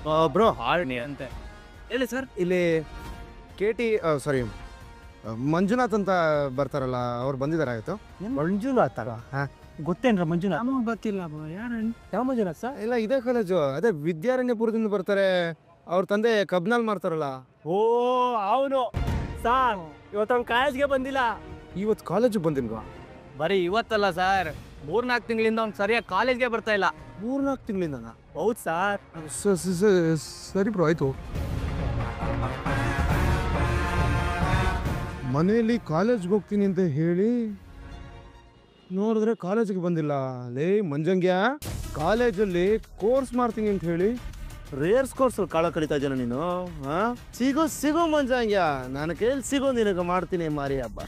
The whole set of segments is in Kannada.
ಬ್ರೋ ಹಾರ್ನಿ ಅಂತೆ ಹೇಳಿ ಸರ್ ಇಲ್ಲಿ ಕೆ ಟಿ ಸಾರಿ ಮಂಜುನಾಥ್ ಅಂತ ಬರ್ತಾರಲ್ಲ ಅವ್ರು ಬಂದಿದ್ದಾರೆ ಆಯಿತು ಮಂಜುನಾಥ ಹಾ. ಗೊತ್ತೇನ್ರ ಮಂಜುನಾಥ್ ನಮಗೆ ಗೊತ್ತಿಲ್ಲ ಯಾರು ಯಾವ ಮಂಜುನಾಥ್ ಸರ್ ಇಲ್ಲ ಇದೇ ಕಾಲೇಜು ಅದೇ ವಿದ್ಯಾರಣ್ಯಪುರದಿಂದ ಬರ್ತಾರೆ ಅವ್ರ ತಂದೆ ಕಬ್ನಾಲ್ ಮಾಡ್ತಾರಲ್ಲ ಓ ಅವನು ಸಾರ್ ಇವತ್ತವ್ನು ಕಾಲೇಜ್ಗೆ ಬಂದಿಲ್ಲ ಇವತ್ತು ಕಾಲೇಜಿಗೆ ಬಂದಿಲ್ವಾ ಬರೀ ಇವತ್ತಲ್ಲ ಸರ್ ಮೂರ್ನಾಲ್ಕು ತಿಂಗಳಿಂದ ಅವ್ನು ಸರಿಯಾಗಿ ಕಾಲೇಜ್ಗೆ ಬರ್ತಾ ಇಲ್ಲ ಮೂರ್ನಾಲ್ಕು ತಿಂಗಳಿಂದ ಹೌದು ಸರ್ ಸರಿ ಬ್ರೋ ಆಯಿತು ಮನೆಯಲ್ಲಿ ಕಾಲೇಜ್ಗೆ ಹೋಗ್ತೀನಿ ಅಂತ ಹೇಳಿ ನೋಡಿದ್ರೆ ಕಾಲೇಜಿಗೆ ಬಂದಿಲ್ಲ ಲೇ ಮಂಜಂಗ್ಯ ಕಾಲೇಜಲ್ಲಿ ಕೋರ್ಸ್ ಮಾಡ್ತೀನಿ ಅಂತ ಹೇಳಿ ರೇರ್ಸ್ ಕೋರ್ಸ್ ಕಾಳ ಕಳಿತಾ ಇದ್ದಾನ ನೀನು ಹಾ ಸಿಗೋ ಸಿಗೋ ಮಂಜಂಗ್ಯ ನನ್ನ ಕೈಯಲ್ಲಿ ಸಿಗೋ ನಿನಗೆ ಮಾಡ್ತೀನಿ ಮಾರಿ ಹಬ್ಬ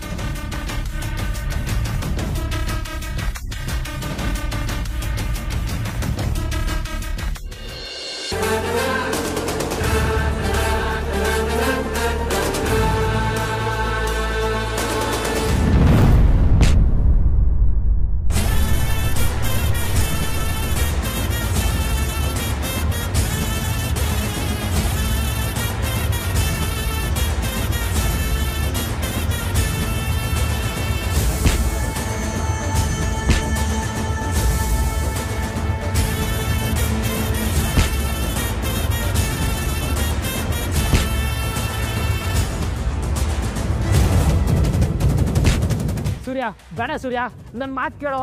ಸೂರ್ಯ ಬೇಡ ಸೂರ್ಯ ನನ್ನ ಮಾತು ಕೇಳೋ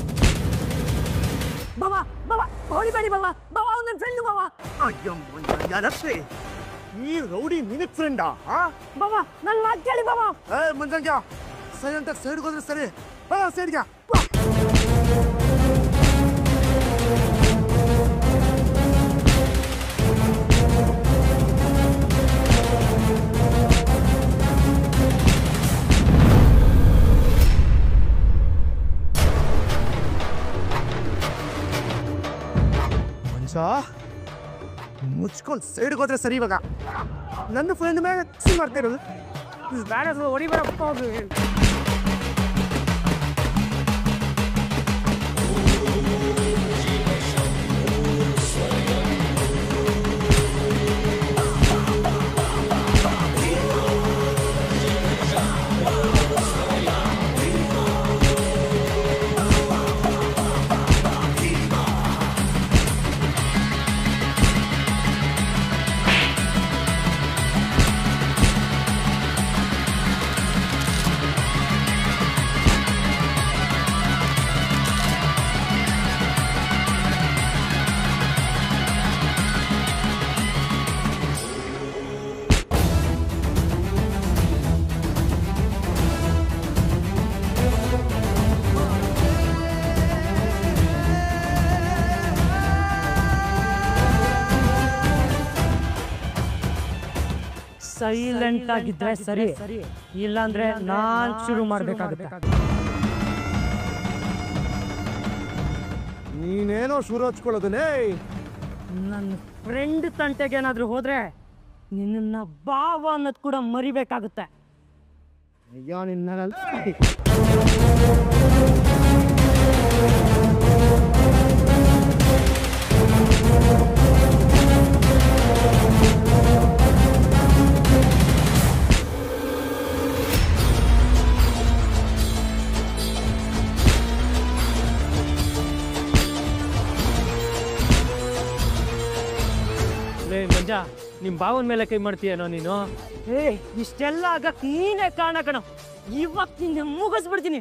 ಬಾಬಾ ಬಾಬಾ ಹೊಡಿಬೇಡಿ ಬಾಬಾ ಬಾಬಾ ಅವ್ನು ನನ್ನ ಫ್ರೆಂಡು ಬಾಬಾ ಅಯ್ಯೋ ಮಂಜಂಗ್ಯ ಲಕ್ಷ್ಮಿ ಈ ರೌಡಿ ನಿನಗ್ ಫ್ರೆಂಡಾ ಹಾ ಬಾಬಾ ನನ್ನ ಮಾತು ಕೇಳಿ ಬಾಬಾ ಏ ಮಂಜಂಗ್ಯ ಸೈಲೆಂಟ್ ಆಗಿ ಸೈಡ್ಗೆ ಹೋದ್ರೆ ಸರಿ ಬಾ ಸೈಡ್ಗೆ ಮನ್ಸ ಮುಚ್ಕೊಂಡು ಸೈಡ್ಗೆ ಹೋದ್ರೆ ಸರಿ ಇವಾಗ ನನ್ನ ಫ್ರೆಂಡ್ ಮೇಲೆ ಮಾಡ್ತಾ ಇರೋದು ಬೇಡ ಹೊಡಿಬೇಡ ಸೈಲೆಂಟ್ ಆಗಿದ್ರೆ ಸರಿ ಇಲ್ಲಾಂದ್ರೆ ನಾನ್ ಶುರು ಮಾಡ್ಬೇಕಾಗುತ್ತೆ ನೀನೇನೋ ಶುರು ಹಚ್ಕೊಳ್ಳೋದನ್ನೇ ನನ್ನ ಫ್ರೆಂಡ್ ತಂಟೆಗೆ ಏನಾದ್ರೂ ಹೋದ್ರೆ ನಿನ್ನ ಬಾವ ಅನ್ನೋದು ಕೂಡ ಮರಿಬೇಕಾಗುತ್ತೆ ಅಯ್ಯೋ ನಿನ್ನ ಲೇ ಮಂಜ ನಿಮ್ಮ ಬಾವನ ಮೇಲೆ ಕೈ ಮಾಡ್ತೀಯನೋ ನೀನು ಏ ಇಷ್ಟೆಲ್ಲ ಆಗಕ್ ನೀನೇ ಕಾರಣ ಕಣ ಇವತ್ತು ನಿನ್ನ ಮುಗಿಸ್ಬಿಡ್ತೀನಿ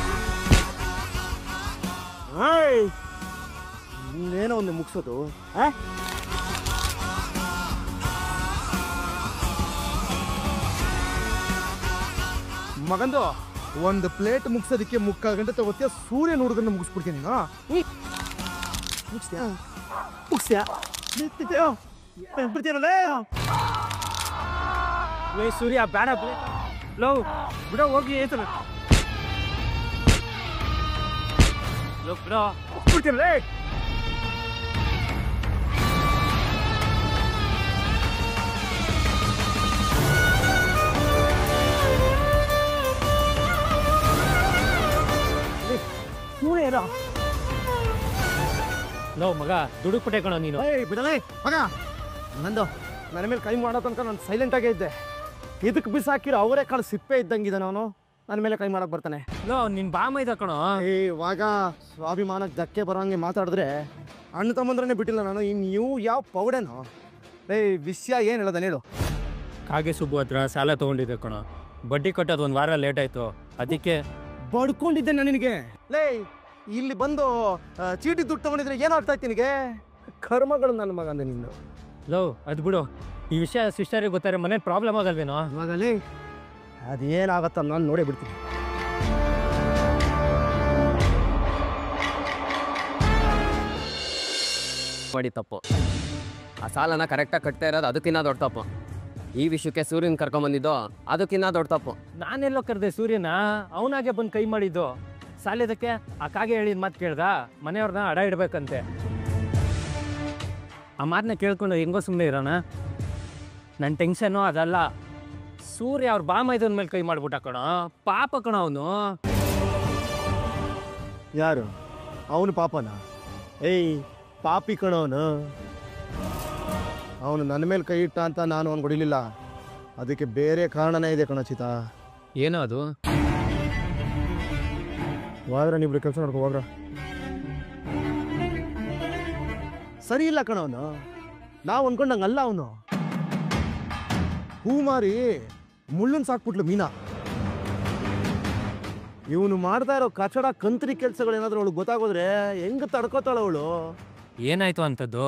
ನೀನೇನೋ ಒಂದು ಮುಗಿಸೋದು ಮಗಂದು ಒಂದು ಪ್ಲೇಟ್ ಮುಗಿಸೋದಕ್ಕೆ ಮುಕ್ಕಾಲು ಗಂಟೆ ತಗೋತೀಯ ಸೂರ್ಯ ಹುಡುಗನ್ನ ಮುಗಿಸ್ಬಿಡ್ತೀನಿ ನೀನು ಮುಗಿಸ್ತೀಯಾ ಮುಗಿಸ್ತೀಯಾ ಬಿಡ್ತೀರಲ್ಲೇ ಲೇ ಸೂರ್ಯ ಬೇಡ ಲೋ ಬಿಡೋ ಹೋಗಿ ಏತನ ಲೋ ಬಿಡೋ ಬಿಡ್ತೀರಲ್ಲೇ ಸೂರ್ಯ ಇರೋ ಲೋ ಮಗ ದುಡುಕ್ಬಿಟ್ಟೆ ಕಣೋ ನೀನು ಏಯ್ ಬಿಡಲೇ ಮಗ ನಂದು ನನ್ನ ಮೇಲೆ ಕೈ ಮಾಡೋ ತನಕ ನಾನು ಸೈಲೆಂಟಾಗೇ ಇದ್ದೆ ಇದಕ್ಕೆ ಬಿಸಾಕಿರೋ ಅವರೇ ಕಾಳು ಸಿಪ್ಪೆ ಇದ್ದಂಗಿದೆ ನಾನು ನನ್ನ ಮೇಲೆ ಕೈ ಮಾಡಕ್ಕೆ ಬರ್ತಾನೆ ಲೋ ನಿನ್ ಬಾ ಮೈದ ಕಣೋ ಏ ಇವಾಗ ಸ್ವಾಭಿಮಾನಕ್ಕೆ ಧಕ್ಕೆ ಬರೋಂಗೆ ಮಾತಾಡಿದ್ರೆ ಅಣ್ಣ ತಮ್ಮಂದ್ರನ್ನೇ ಬಿಟ್ಟಿಲ್ಲ ನಾನು ಇನ್ನು ನೀವು ಯಾವ ಪೌಡೆನೋ ಏಯ್ ವಿಷಯ ಏನು ಹೇಳೋದನ್ನ ಹೇಳು ಕಾಗೆ ಸುಬ್ಬು ಹತ್ರ ಸಾಲ ತೊಗೊಂಡಿದ್ದೆ ಕಣೋ ಬಡ್ಡಿ ಕಟ್ಟೋದು ಒಂದು ವಾರ ಲೇಟ್ ಆಯಿತು ಅದಕ್ಕೆ ಬಡ್ಕೊಂಡಿದ್ದೆ ನಾನು ನಿನಗೆ ಲೇ ಇಲ್ಲಿ ಬಂದು ಆ, ಚೀಟಿ ದುಡ್ಡು ತಗೊಂಡಿದ್ರೆ ಏನು ಆಗ್ತಾ ಇತ್ತು ನಿನಗೆ ಕರ್ಮಗಳು ನನ್ನ ಮಗ ಅಂದೆ ನಿಂದು ಲೋ ಅದು ಬಿಡು ಈ ವಿಷಯ ಸಿಸ್ಟರಿಗೆ ಗೊತ್ತಾರೆ ಮನೇಲಿ ಪ್ರಾಬ್ಲಮ್ ಆಗಲ್ವೇನೋ ಇವಾಗಲೇ ಅದೇನಾಗತ್ತ ನಾನು ನೋಡೇ ಬಿಡ್ತೀನಿ ಮಾಡಿ ತಪ್ಪು ಆ ಸಾಲನ ಕರೆಕ್ಟಾಗಿ ಕಟ್ತಾ ಇರೋದು ಅದಕ್ಕಿನ್ನ ದೊಡ್ಡ ತಪ್ಪು ಈ ವಿಷಯಕ್ಕೆ ಸೂರ್ಯನ ಕರ್ಕೊಂಬಂದಿದ್ದು ಅದಕ್ಕಿನ್ನ ದೊಡ್ಡ ತಪ್ಪು ನಾನೆಲ್ಲೋ ಕರೆದೆ ಸೂರ್ಯನ ಅವನಾಗೆ ಬಂದು ಕೈ ಮಾಡಿದ್ದು ಸಾಲಿದಕ್ಕೆ ಆ ಕಾಗೆ ಹೇಳಿದ ಮಾತು ಕೇಳ್ದ ಮನೆಯವ್ರನ್ನ ಅಡ ಇಡ್ಬೇಕಂತೆ ಆ ಮಾತನ್ನ ಕೇಳ್ಕೊಂಡು ಹೆಂಗೋ ಸುಮ್ಮನೆ ಇರೋಣ ನನ್ನ ಟೆನ್ಷನ್ನು ಅದಲ್ಲ ಸೂರ್ಯ ಅವ್ರ ಬಾಮೈದನ ಮೇಲೆ ಕೈ ಮಾಡ್ಬಿಟ್ಟ ಕಣೋ ಪಾಪ ಕಣ ಅವನು ಯಾರು ಅವನು ಪಾಪನ ಏಯ್ ಪಾಪಿ ಕಣವನು ಅವನು ನನ್ನ ಮೇಲೆ ಕೈ ಇಟ್ಟ ಅಂತ ನಾನು ಅವ್ನು ಹೊಡಿಲಿಲ್ಲ ಅದಕ್ಕೆ ಬೇರೆ ಕಾರಣನೇ ಇದೆ ಕಣಚಿತ ಏನೋ ಅದು ಹೋದ್ರ ನೀವಿಬ್ರು ಕೆಲಸ ನೋಡ್ಕೊ ಹೋಗ್ರ ಸರಿ ಇಲ್ಲ ಕಣವನು ನಾವು ಅನ್ಕೊಂಡಂಗೆ ಅಲ್ಲ ಅವನು ಹೂ ಮಾರಿ ಮುಳ್ಳನ್ ಸಾಕ್ಬಿಟ್ಲು ಮೀನಾ ಇವನು ಮಾಡ್ತಾ ಇರೋ ಕಚಡ ಕಂತ್ರಿ ಕೆಲಸಗಳು ಏನಾದ್ರೂ ಅವಳು ಗೊತ್ತಾಗೋದ್ರೆ ಹೆಂಗ್ ತಡ್ಕೋತಾಳ ಅವಳು ಏನಾಯ್ತು ಅಂತದ್ದು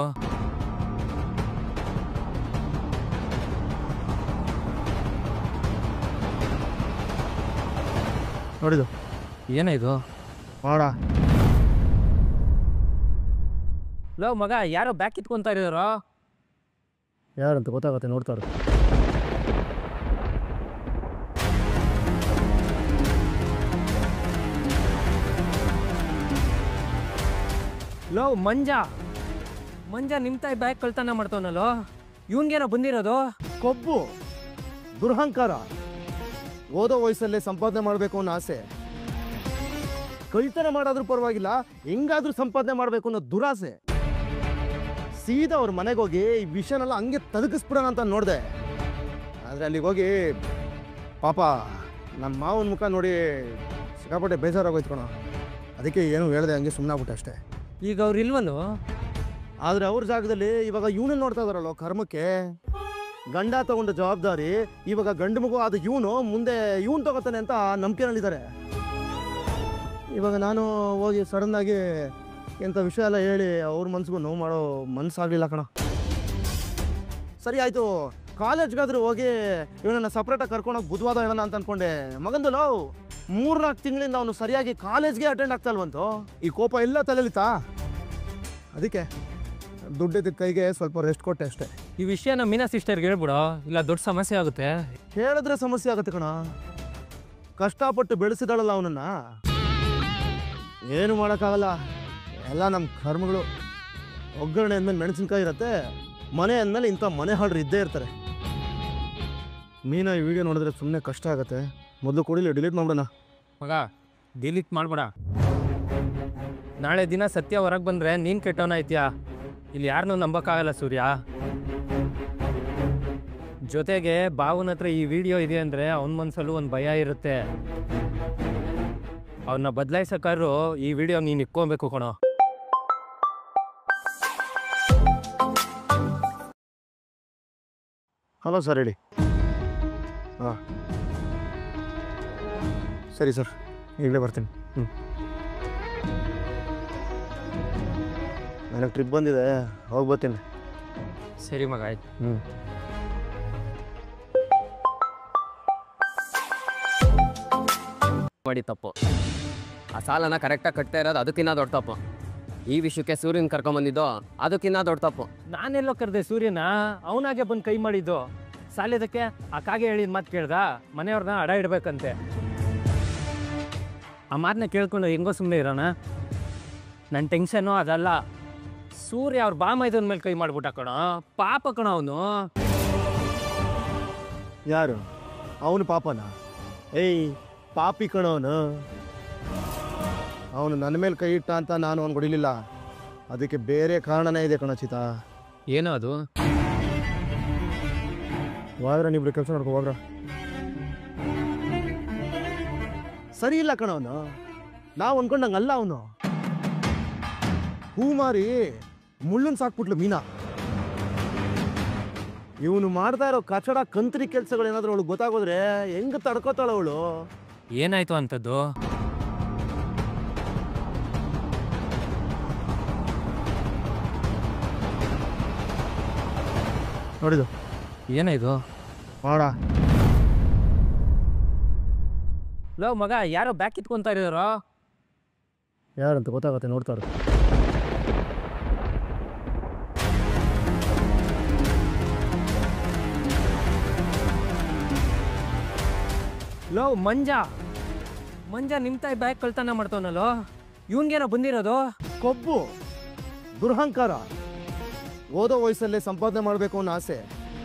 ನೋಡಿದು ಏನಾಯ್ತು ಮಾಡ ಲೋ ಮಗ ಯಾರೋ ಬ್ಯಾಕ್ ಇಟ್ಕೊಂತ ಇದ್ದಾರೋ ಯಾರಂತ ಗೊತ್ತಾಗತ್ತೆ ನೋಡ್ತಾರ ಲೋ ಮಂಜ ಮಂಜ ನಿಮ್ಮ ತಾಯಿ ಬ್ಯಾಗ್ ಕಳ್ತನ ಮಾಡ್ತಾವನಲ್ಲೋ ಇವನ್ಗೇನೋ ಬಂದಿರೋದು ಕೊಬ್ಬು ದುರಹಂಕಾರ ಓದೋ ವಯಸ್ಸಲ್ಲೇ ಸಂಪಾದನೆ ಮಾಡಬೇಕು ಅನ್ನೋ ಆಸೆ ಕಳ್ತನ ಮಾಡೋದ್ರೂ ಪರವಾಗಿಲ್ಲ ಹೆಂಗಾದ್ರೂ ಸಂಪಾದನೆ ಮಾಡಬೇಕು ಅನ್ನೋ ದುರಾಸೆ ಸೀದಾ ಅವ್ರ ಮನೆಗೆ ಹೋಗಿ ಈ ವಿಷಯನೆಲ್ಲ ಹಂಗೆ ತದಕಿಸ್ಬಿಡೋಣ ಅಂತ ನೋಡಿದೆ ಆದರೆ ಅಲ್ಲಿಗೆ ಹೋಗಿ ಪಾಪ ನಮ್ಮ ಮಾವನ ಮುಖ ನೋಡಿ ಸಿಕ್ಕಾಪಟ್ಟೆ ಬೇಜಾರಾಗೋಯ್ತು ಕಣೋ ಅದಕ್ಕೆ ಏನು ಹೇಳ್ದೆ ಹಂಗೆ ಸುಮ್ಮನಾಗ್ಬಿಟ್ಟೆ ಅಷ್ಟೇ ಈಗ ಅವ್ರು ಇಲ್ವನು ಆದರೆ ಅವ್ರ ಜಾಗದಲ್ಲಿ ಇವಾಗ ಇವನು ನೋಡ್ತಾ ಇದಾರಲ್ಲ ಕರ್ಮಕ್ಕೆ ಗಂಡ ತಗೊಂಡ ಜವಾಬ್ದಾರಿ ಇವಾಗ ಗಂಡು ಮಗು ಆದ ಇವನು ಮುಂದೆ ಇವನು ತಗೋತಾನೆ ಅಂತ ನಂಬಿಕೆನಲ್ಲಿದ್ದಾರೆ ಇವಾಗ ನಾನು ಹೋಗಿ ಸಡನ್ ಆಗಿ ಎಂಥ ವಿಷಯ ಎಲ್ಲ ಹೇಳಿ ಅವ್ರ ಮನ್ಸಿಗೂ ನೋವು ಮಾಡೋ ಮನ್ಸಾಗಲಿಲ್ಲ ಕಣ ಸರಿ ಆಯಿತು ಕಾಲೇಜ್ಗಾದ್ರೂ ಹೋಗಿ ಇವನನ್ನ ಸಪ್ರೇಟಾಗಿ ಕರ್ಕೊಂಡೋಗಿ ಬುಧವಾರ ಹೇಳೋಣ ಅಂತ ಅನ್ಕೊಂಡೆ ಮಗಂದು ಲವ್ ಮೂರ್ನಾಲ್ಕು ತಿಂಗಳಿಂದ ಅವನು ಸರಿಯಾಗಿ ಕಾಲೇಜ್ಗೆ ಅಟೆಂಡ್ ಆಗ್ತಾ ಇಲ್ವಂತು ಈ ಕೋಪ ಎಲ್ಲ ತಲೆಲಿತಾ ಅದಕ್ಕೆ ದುಡ್ಡಿದ್ದ ಕೈಗೆ ಸ್ವಲ್ಪ ರೆಸ್ಟ್ ಕೊಟ್ಟೆ ಅಷ್ಟೇ ಈ ವಿಷಯನ ಮೀನಾ ಸಿಸ್ಟರ್ಗೆ ಹೇಳ್ಬಿಡೋ ಇಲ್ಲ ದೊಡ್ಡ ಸಮಸ್ಯೆ ಆಗುತ್ತೆ ಹೇಳಿದ್ರೆ ಸಮಸ್ಯೆ ಆಗುತ್ತೆ ಕಣ ಕಷ್ಟಪಟ್ಟು ಬೆಳೆಸಿದಾಳಲ್ಲ ಅವನನ್ನ ಏನು ಮಾಡೋಕ್ಕಾಗಲ್ಲ ಎಲ್ಲ ನಮ್ಮ ಕರ್ಮಗಳು ಒಗ್ಗರಣೆ ಅಂದಮೇಲೆ ಮೆಣಸಿನ್ಕಾಯಿ ಇರುತ್ತೆ ಮನೆ ಅಂದಮೇಲೆ ಇಂಥ ಮನೆ ಹಾಡ್ರು ಇದ್ದೇ ಇರ್ತಾರೆ ಮೀನಾ ಈ ವಿಡಿಯೋ ನೋಡಿದ್ರೆ ಸುಮ್ಮನೆ ಕಷ್ಟ ಆಗುತ್ತೆ ಮೊದಲು ಕೊಡಿಲಿ ಡಿಲೀಟ್ ಮಾಡ್ಬಿಡೋಣ ಮಗ ಡಿಲೀಟ್ ಮಾಡ್ಬೇಡ ನಾಳೆ ದಿನ ಸತ್ಯ ಹೊರಗೆ ಬಂದರೆ ನೀನು ಕೆಟ್ಟವನ ಐತ್ಯಾ ಇಲ್ಲಿ ಯಾರನ್ನೂ ನಂಬಕ್ಕಾಗಲ್ಲ ಸೂರ್ಯ ಜೊತೆಗೆ ಬಾವನ ಹತ್ರ ಈ ವಿಡಿಯೋ ಇದೆ ಅಂದರೆ ಅವನ ಮನಸ್ಸಲ್ಲೂ ಒಂದು ಭಯ ಇರುತ್ತೆ ಅವನ್ನ ಬದಲಾಯಿಸಕ್ಕಾದ್ರು ಈ ವಿಡಿಯೋ ನೀನು ಇಕ್ಕೊಬೇಕು ಕಣೋ ಹಲೋ ಸರ್ ಹೇಳಿ ಹಾಂ ಸರಿ ಸರ್ ಈಗಲೇ ಬರ್ತೀನಿ ಹ್ಞೂ ನನಗೆ ಟ್ರಿಪ್ ಬಂದಿದೆ ಹೋಗಿ ಬರ್ತೀನಿ ಸರಿ ಮಗ ಆಯ್ತು ಹ್ಞೂ ಮಾಡಿ ತಪ್ಪು ಆ ಸಾಲನ ಕರೆಕ್ಟಾಗಿ ಕಟ್ತಾ ಇರೋದು ಅದಕ್ಕಿನ್ನ ದೊಡ್ಡ ತಪ್ಪು ಈ ವಿಷಯಕ್ಕೆ ಸೂರ್ಯನ ಕರ್ಕೊಂಬಂದಿದ್ದು ಅದಕ್ಕಿನ್ನ ದೊಡ್ಡ ತಪ್ಪು ನಾನೆಲ್ಲೋ ಕರೆದೆ ಸೂರ್ಯನ ಅವನಾಗೆ ಬಂದು ಕೈ ಮಾಡಿದ್ದು ಸಾಲಿದಕ್ಕೆ ಆ ಕಾಗೆ ಹೇಳಿದ ಮಾತು ಕೇಳ್ದ ಮನೆಯವ್ರನ್ನ ಅಡ ಇಡ್ಬೇಕಂತೆ ಆ ಮಾತನ್ನ ಕೇಳ್ಕೊಂಡು ಹೆಂಗೋ ಸುಮ್ಮನೆ ಇರೋಣ ನನ್ನ ಟೆನ್ಷನ್ನು ಅದಲ್ಲ ಸೂರ್ಯ ಅವ್ರ ಬಾಮೈದನ ಮೇಲೆ ಕೈ ಮಾಡ್ಬಿಟ್ಟ ಕಣೋ ಪಾಪ ಕಣ ಅವನು ಯಾರು ಅವನು ಪಾಪನ ಏಯ್ ಪಾಪಿ ಕಣವನು ಅವನು ನನ್ನ ಮೇಲೆ ಕೈ ಇಟ್ಟ ಅಂತ ನಾನು ಅವ್ನು ಹೊಡಿಲಿಲ್ಲ ಅದಕ್ಕೆ ಬೇರೆ ಕಾರಣನೇ ಇದೆ ಕಣಚಿತ ಏನೋ ಅದು ಹೋದ್ರೆ ನೀವಿಬ್ರು ಕೆಲಸ ನೋಡ್ಕೊ ಹೋಗ್ರ ಸರಿ ಇಲ್ಲ ಕಣ ಅವನು ನಾವು ಅನ್ಕೊಂಡಂಗೆ ಅಲ್ಲ ಅವನು ಹೂ ಮಾರಿ ಮುಳ್ಳನ್ ಸಾಕ್ಬಿಟ್ಲು ಮೀನಾ ಇವನು ಮಾಡ್ತಾ ಇರೋ ಕಚಡ ಕಂತ್ರಿ ಕೆಲಸಗಳು ಏನಾದ್ರು ಅವಳು ಗೊತ್ತಾಗೋದ್ರೆ ಹೆಂಗ್ ತಡ್ಕೋತಾಳ ಅವಳು ಏನಾಯ್ತು ಅಂತದ್ದು ನೋಡಿದು ಏನಾಯ್ತು ಮಾಡ ಲೋ ಮಗ ಯಾರೋ ಬ್ಯಾಕ್ ಕಿತ್ಕೊಂತಾ ಇದ್ದಾರೋ ಯಾರಂತ ಗೊತ್ತಾಗತ್ತೆ ನೋಡ್ತಾರ ಲೋ ಮಂಜ ಮಂಜ ನಿಮ್ ತಾಯಿ ಬ್ಯಾಗ್ ಕಳ್ತನ ಮಾಡ್ತಾವನಲ್ಲೋ ಇವನ್ಗೇನೋ ಬಂದಿರೋದು ಕೊಬ್ಬು ದುರಹಂಕಾರ ಓದೋ ವಯಸ್ಸಲ್ಲೇ ಸಂಪಾದನೆ ಮಾಡಬೇಕು ಅನ್ನೋ ಆಸೆ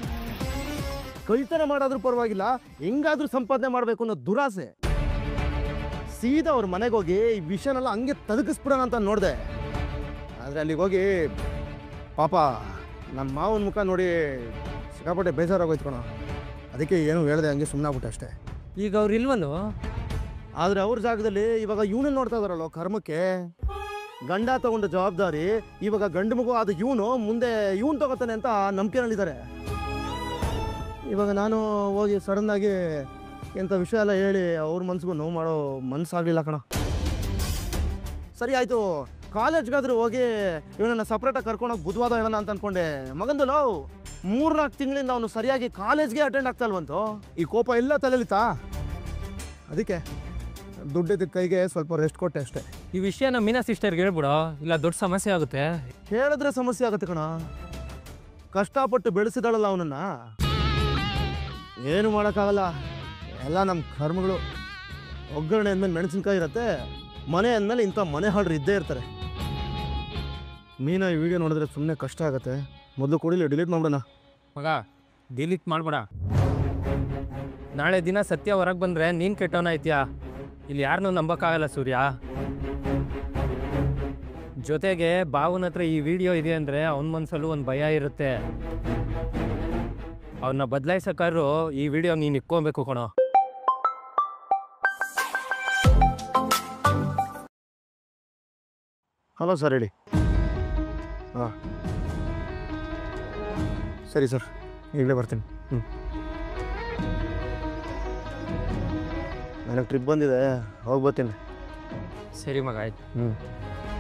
ಕಳ್ತನ ಮಾಡೋದ್ರೂ ಪರವಾಗಿಲ್ಲ ಹೆಂಗಾದ್ರೂ ಸಂಪಾದನೆ ಮಾಡಬೇಕು ಅನ್ನೋ ದುರಾಸೆ ಸೀದಾ ಅವ್ರ ಮನೆಗೆ ಹೋಗಿ ಈ ವಿಷಯನೆಲ್ಲ ಹಂಗೆ ತದಕಿಸ್ಬಿಡೋಣ ಅಂತ ನೋಡಿದೆ ಆದರೆ ಅಲ್ಲಿಗೆ ಹೋಗಿ ಪಾಪ ನಮ್ಮ ಮಾವನ ಮುಖ ನೋಡಿ ಸಿಕ್ಕಾಪಟ್ಟೆ ಬೇಜಾರಾಗೋಯ್ತು ಕಣ ಅದಕ್ಕೆ ಏನು ಹೇಳ್ದೆ ಹಂಗೆ ಸುಮ್ಮನಾಗ್ಬಿಟ್ಟೆ ಅಷ್ಟೇ ಈಗ ಅವ್ರು ಇಲ್ವಲ್ಲೋ ಆದರೆ ಅವ್ರ ಜಾಗದಲ್ಲಿ ಇವಾಗ ಇವನು ನೋಡ್ತಾ ಇದಾರಲ್ಲ ಕರ್ಮಕ್ಕೆ ಗಂಡ ತಗೊಂಡ ಜವಾಬ್ದಾರಿ ಇವಾಗ ಗಂಡು ಮಗು ಆದ ಇವನು ಮುಂದೆ ಇವನು ತಗೋತಾನೆ ಅಂತ ನಂಬಿಕೆನಲ್ಲಿದ್ದಾರೆ ಇವಾಗ ನಾನು ಹೋಗಿ ಸಡನ್ ಆಗಿ ಎಂಥ ವಿಷಯ ಎಲ್ಲ ಹೇಳಿ ಅವ್ರ ಮನ್ಸಿಗೂ ನೋವು ಮಾಡೋ ಮನ್ಸಾಗಲಿಲ್ಲ ಕಣ ಸರಿ ಆಯಿತು ಕಾಲೇಜ್ಗಾದ್ರೂ ಹೋಗಿ ಇವನನ್ನ ಸಪ್ರೇಟಾಗಿ ಕರ್ಕೊಂಡೋಗಿ ಬುಧವಾರ ಹೇಳೋಣ ಅಂತ ಅನ್ಕೊಂಡೆ ಮಗಂದು ಲವ್ ಮೂರ್ನಾಲ್ಕು ತಿಂಗಳಿಂದ ಅವನು ಸರಿಯಾಗಿ ಕಾಲೇಜ್ಗೆ ಅಟೆಂಡ್ ಆಗ್ತಾ ಇಲ್ವಂತು ಈ ಕೋಪ ಎಲ್ಲ ತಲೆಲಿತಾ ಅದಕ್ಕೆ ದುಡ್ಡಿದ್ದ ಕೈಗೆ ಸ್ವಲ್ಪ ರೆಸ್ಟ್ ಕೊಟ್ಟೆ ಅಷ್ಟೇ ಈ ವಿಷಯನ ಮೀನಾ ಸಿಸ್ಟರ್ಗೆ ಹೇಳ್ಬಿಡೋ ಇಲ್ಲ ದೊಡ್ಡ ಸಮಸ್ಯೆ ಆಗುತ್ತೆ ಹೇಳಿದ್ರೆ ಸಮಸ್ಯೆ ಆಗುತ್ತೆ ಕಣ ಕಷ್ಟಪಟ್ಟು ಬೆಳೆಸಿದಾಳಲ್ಲ ಅವನನ್ನ ಏನು ಮಾಡೋಕ್ಕಾಗಲ್ಲ ಎಲ್ಲ ನಮ್ಮ ಕರ್ಮಗಳು ಒಗ್ಗರಣೆ ಅಂದಮೇಲೆ ಮೆಣಸಿನ್ಕಾಯಿ ಇರುತ್ತೆ ಮನೆ ಅಂದಮೇಲೆ ಇಂಥ ಮನೆ ಹಾಡ್ರು ಇದ್ದೇ ಇರ್ತಾರೆ ಮೀನಾ ಈ ವಿಡಿಯೋ ನೋಡಿದ್ರೆ ಸುಮ್ಮನೆ ಕಷ್ಟ ಆಗುತ್ತೆ ಮೊದಲು ಕೊಡಿಲಿ ಡಿಲೀಟ್ ಮಾಡ್ಬಿಡೋಣ ಮಗ ಡಿಲೀಟ್ ಮಾಡ್ಬೇಡ ನಾಳೆ ದಿನ ಸತ್ಯ ಹೊರಗೆ ಬಂದರೆ ನೀನು ಕೆಟ್ಟವನ ಐತ್ಯಾ ಇಲ್ಲಿ ಯಾರನ್ನೂ ನಂಬಕ್ಕಾಗಲ್ಲ ಸೂರ್ಯ ಜೊತೆಗೆ ಬಾವನ ಹತ್ರ ಈ ವಿಡಿಯೋ ಇದೆ ಅಂದರೆ ಅವನ ಮನಸ್ಸಲ್ಲೂ ಒಂದು ಭಯ ಇರುತ್ತೆ ಅವನ್ನ ಬದಲಾಯಿಸಕ್ಕಾದ್ರು ಈ ವಿಡಿಯೋ ನೀನು ಇಕ್ಕೊಬೇಕು ಕಣೋ ಹಲೋ ಸರ್ ಹೇಳಿ ಹಾಂ ಸರಿ ಸರ್ ಈಗಲೇ ಬರ್ತೀನಿ ಹ್ಞೂ ನನಗೆ ಟ್ರಿಪ್ ಬಂದಿದೆ ಹೋಗಿ ಬರ್ತೀನಿ ಸರಿ ಮಗ ಆಯ್ತು ಹ್ಞೂ